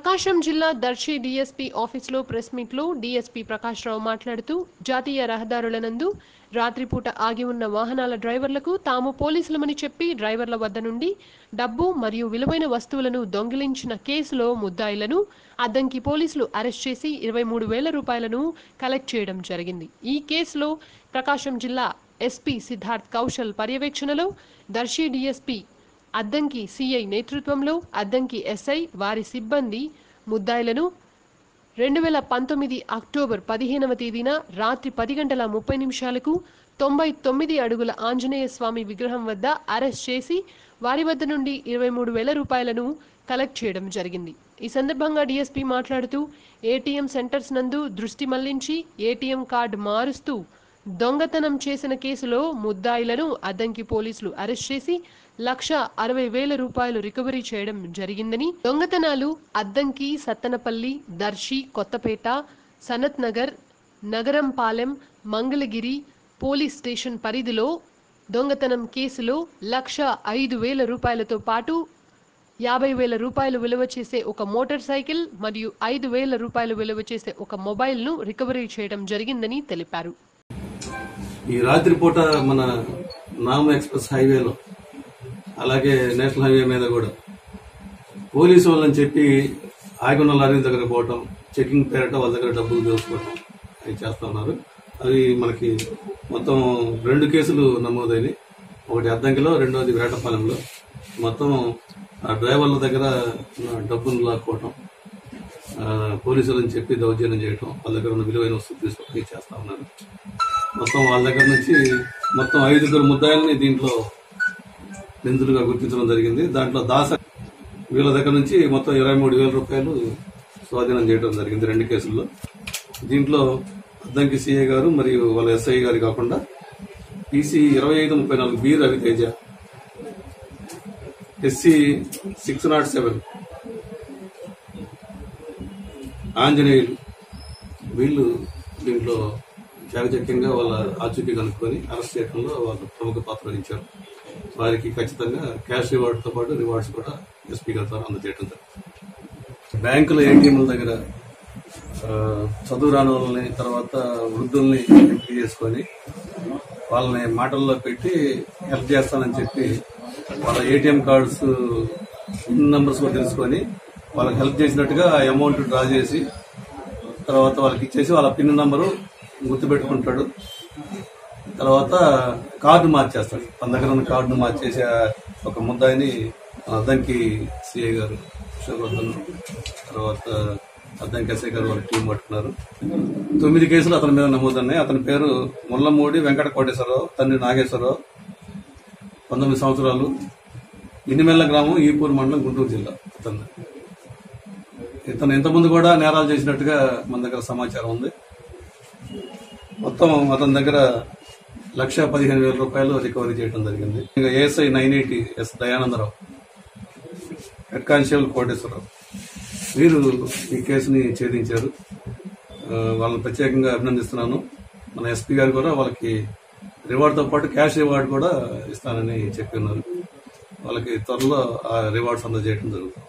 ప్రకాశం జిల్లా దర్శి డీఎస్పీ ఆఫీసులో ప్రెస్ మీట్లో డీఎస్పీ ప్రకాష్ రావు మాట్లాడుతూ జాతీయ రహదారుల నందు రాత్రిపూట ఆగి ఉన్న వాహనాల డ్రైవర్లకు తాము పోలీసులమని చెప్పి డ్రైవర్ల వద్ద నుండి డబ్బు మరియు విలువైన వస్తువులను దొంగిలించిన కేసులో ముద్దాయిలను అద్దంకి పోలీసులు అరెస్ట్ చేసి ఇరవై మూడు వేల రూపాయలను కలెక్ట్ చేయడం జరిగింది ఈ కేసులో ప్రకాశం జిల్లా ఎస్పీ సిద్ధార్థ్ కౌశల్ పర్యవేక్షణలో దర్శి డీఎస్పీ అద్దంకి సిఐ నేతృత్వంలో అద్దంకి ఎస్ఐ వారి సిబ్బంది ముద్దాయిలను రెండు వేల పంతొమ్మిది అక్టోబర్ పదిహేనవ తేదీన రాత్రి పది గంటల ముప్పై నిమిషాలకు తొంభై తొమ్మిది అడుగుల ఆంజనేయ స్వామి విగ్రహం వద్ద అరెస్ట్ చేసి వారి వద్ద నుండి ఇరవై మూడు వేల రూపాయలను కలెక్ట్ చేయడం జరిగింది ఈ సందర్భంగా డీఎస్పీ మాట్లాడుతూ ఏటీఎం సెంటర్స్ నందు దృష్టి మళ్లించి ఏటీఎం కార్డు మారుస్తూ దొంగతనం చేసిన కేసులో ముద్దాయిలను అద్దంకి పోలీసులు అరెస్ట్ చేసి లక్ష అరవై వేల రూపాయలు రికవరీ చేయడం జరిగిందని దొంగతనాలు అద్దంకి సత్తనపల్లి దర్శి కొత్తపేట సనత్ నగర్ నగరంపాలెం మంగళగిరి పోలీస్ స్టేషన్ పరిధిలో దొంగతనం కేసులో లక్ష ఐదు వేల రూపాయలతో పాటు యాభై వేల రూపాయలు విలువ చేసే ఒక మోటార్ సైకిల్ మరియు ఐదు వేల రూపాయలు విలువ చేసే ఒక మొబైల్ను రికవరీ చేయడం జరిగిందని తెలిపారు ఈ రాత్రిపూట మన నామ ఎక్స్ప్రెస్ హైవేలో అలాగే నేషనల్ హైవే మీద కూడా పోలీసు వాళ్ళని చెప్పి ఆగిన లారీ దగ్గర పోవటం చెకింగ్ పేరట వాళ్ళ దగ్గర డబ్బులు దోసుకోవటం అవి చేస్తా ఉన్నారు అవి మనకి మొత్తం రెండు కేసులు నమోదైనవి ఒకటి అద్దంకిలో రెండోది వేటపాలెంలో మొత్తం ఆ డ్రైవర్ల దగ్గర డబ్బులు లాక్కోవటం ఆ, పోలీసులని చెప్పి దౌర్జన్యం చేయటం వాళ్ళ దగ్గర ఉన్న విలువైన వస్తువులు తీసుకొని చేస్తా ఉన్నారు మొత్తం వాళ్ళ దగ్గర నుంచి మొత్తం ఐదుగురు ముద్దాయిల్ని దీంట్లో నిందులుగా గుర్తించడం జరిగింది దాంట్లో దాస వీళ్ళ దగ్గర నుంచి మొత్తం ఇరవై మూడు వేల రూపాయలు స్వాధీనం చేయడం జరిగింది రెండు కేసుల్లో దీంట్లో అద్దంకి సిఐ గారు మరియు వాళ్ళ ఎస్ఐ గారు కాకుండా పీసీ ఇరవై ఐదు ముప్పై నాలుగు B Raviteja SC six nought seven Anjaneyulu వీళ్ళు దీంట్లో చాకచక్యంగా వాళ్ళ ఆచూకీ కనుక్కొని అరెస్ట్ చేయడంలో వాళ్ళు ప్రముఖ పాత్ర వహించారు వారికి ఖచ్చితంగా క్యాష్ రివార్డ్ తో పాటు రివార్డ్స్ కూడా ఎస్పీ గారి ద్వారా అందజేయడం జరిగింది బ్యాంకుల ఏటీఎంల దగ్గర ఆ, చదువు రాని వాళ్ళని తర్వాత వృద్ధుల్ని ఎంపిక చేసుకొని వాళ్ళని మాటల్లో పెట్టి హెల్ప్ చేస్తానని చెప్పి వాళ్ళ ఏటీఎం కార్డ్స్ పిన్ నంబర్స్ కూడా తెలుసుకొని వాళ్ళకి హెల్ప్ చేసినట్టుగా అమౌంట్ డ్రా చేసి తర్వాత వాళ్ళకి ఇచ్చేసి వాళ్ళ పిన్ నంబరు గుర్తుపెట్టుకుంటాడు తర్వాత కార్డు మార్చేస్తాడు తన దగ్గర ఉన్న కార్డును మార్చేసి ఆ ఒక ముద్దాయిని అద్దంకి సిఐ గారు విశ్వవర్ధన్ తర్వాత అద్దంకి ఎస్ఐ గారు వాళ్ళ టీం పట్టుకున్నారు తొమ్మిది కేసులు అతని మీద నమోదన్నాయి అతని పేరు ముల్లమూడి వెంకట కోటేశ్వరరావు తండ్రి నాగేశ్వరరావు పంతొమ్మిది సంవత్సరాలు ఇనిమెల్ల గ్రామం ఈపూర్ మండలం గుంటూరు జిల్లా అతను ఇతను ఇంతకుముందు కూడా నేరాలు చేసినట్టుగా మన దగ్గర సమాచారం ఉంది మొత్తం అతని దగ్గర లక్ష పదిహేను వేల రూపాయలు రికవరీ చేయడం జరిగింది ఇంకా ASI nine eighty S Dayanandarao head constable Koteswararao వీరు ఈ కేసుని ఛేదించారు ఆ, వాళ్ళని ప్రత్యేకంగా అభినందిస్తున్నాను మన ఎస్పీ గారు కూడా వాళ్ళకి రివార్డ్తో పాటు క్యాష్ రివార్డ్ కూడా ఇస్తానని చెప్పి ఉన్నారు వాళ్ళకి త్వరలో ఆ రివార్డ్స్ అందజేయడం జరుగుతుంది